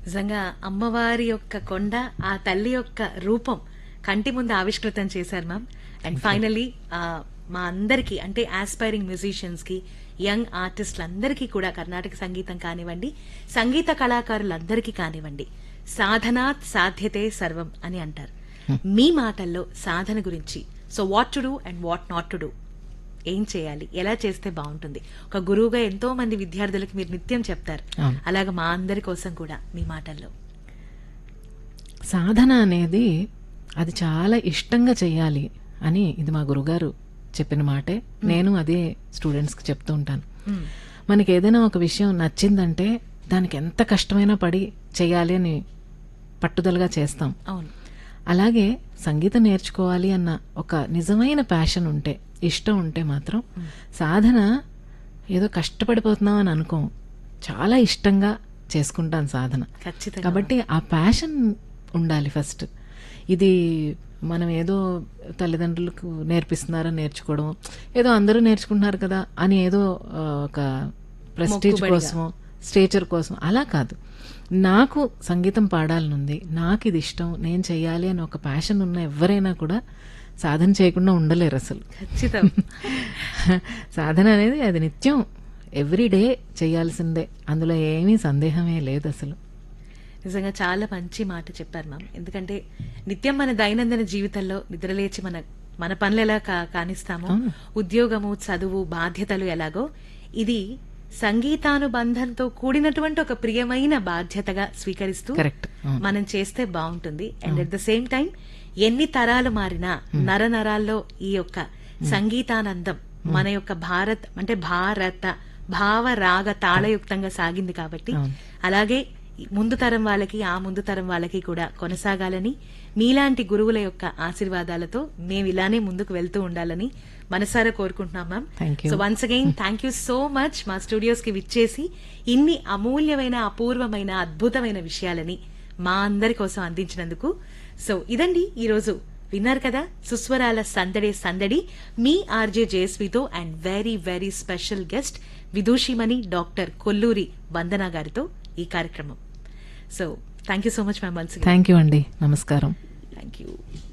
నిజంగా అమ్మవారి యొక్క కొండ ఆ తల్లి యొక్క రూపం కంటి ముందు ఆవిష్కృతం చేశారు మ్యామ్ అండ్ ఫైనలీ మా అందరికీ అంటే ఆస్పైరింగ్ మ్యూజిషియన్స్ కి యంగ్ ఆర్టిస్టులందరికీ కూడా కర్ణాటక సంగీతం కానివ్వండి సంగీత కళాకారులందరికీ కానివ్వండి సాధనాత్ సాధ్యతే సర్వం అని అంటారు మీ మాటల్లో సాధన గురించి so what to do and what not to do ఏం చేయాలి ఎలా చేస్తే బాగుంటుంది ఒక గురువుగా ఎంతో మంది విద్యార్థులకు మీరు నిత్యం చెప్తారు అవును. అలాగే మా అందరి కోసం కూడా మీ మాటల్లో సాధన అనేది అది చాలా ఇష్టంగా చేయాలి అని ఇది మా గురుగారు చెప్పిన మాటే నేను అదే స్టూడెంట్స్కి చెప్తూ ఉంటాను మ్మ్. మనకి ఏదైనా ఒక విషయం నచ్చిందంటే దానికి ఎంత కష్టమైనా పడి చేయాలి అని పట్టుదలగా చేస్తాం అవును అలాగే సంగీతం నేర్చుకోవాలి అన్న ఒక నిజమైన ప్యాషన్ ఉంటే ఇష్టం ఉంటే మాత్రం సాధన ఏదో కష్టపడిపోతున్నాం అని అనుకోం చాలా ఇష్టంగా చేసుకుంటాను సాధన ఖచ్చితంగా కాబట్టి ఆ ప్యాషన్ ఉండాలి ఫస్ట్ ఇది మనం ఏదో తల్లిదండ్రులకు నేర్పిస్తున్నారని నేర్చుకోవడం ఏదో అందరూ నేర్చుకుంటున్నారు కదా అని ఏదో ఆ, ఒక ప్రెస్టీజ్ మొక్కుబడిగా. కోసమో స్టేచర్ కోసం అలా కాదు నాకు సంగీతం పాడాలని ఉంది నాకు ఇది ఇష్టం నేను చెయ్యాలి అని ఒక ప్యాషన్ ఉన్న ఎవరైనా కూడా సాధన చేయకుండా ఉండలేరు అసలు ఖచ్చితం సాధన అనేది అది నిత్యం ఎవ్రీ డే చేయాల్సిందే అందులో ఏమీ సందేహమే లేదు అసలు నిజంగా చాలా మంచి మాట చెప్పారు మ్యామ్ ఎందుకంటే నిత్యం మన దైనందిన జీవితంలో నిద్రలేచి మన మన పనులు ఎలా కా- కానిస్తామో అవును. ఉద్యోగము చదువు బాధ్యతలు ఎలాగో ఇది సంగీతానుబంధంతో కూడినటువంటి ఒక ప్రియమైన బాధ్యతగా స్వీకరిస్తూ కరెక్ట్ అవును. మనం చేస్తే బాగుంటుంది and at the same time ఎన్ని తరాలు మారినా నర నరాల్లో ఈ యొక్క సంగీతానందం మన యొక్క భారత్ అంటే భారత భావ రాగ తాళయుక్తంగా సాగింది కాబట్టి అవును. అలాగే ఈ ముందు తరం వాళ్ళకి ఆ ముందు తరం వాళ్ళకి కూడా కొనసాగాలని మీలాంటి గురువుల యొక్క ఆశీర్వాదాలతో మేము ఇలానే ముందుకు వెళ్తూ ఉండాలని మనసారా కోరుకుంటున్నాం ma'am Thank you. So once again thank you so much మా స్టూడియోస్ కి విచ్చేసి ఇన్ని అమూల్యమైన అపూర్వమైన అద్భుతమైన విషయాలని మా అందరి కోసం అందించినందుకు సో ఇదండి ఈ రోజు విన్నారు కదా సుస్వరాల సందడే సందడి మీ ఆర్జే జేఎస్వితో and very very special guest విదూషిమణి డాక్టర్ కొల్లూరి వందన గారితో ఈ కార్యక్రమం so thank you so much ma'am once thank you అండి నమస్కారం థ్యాంక్ యూ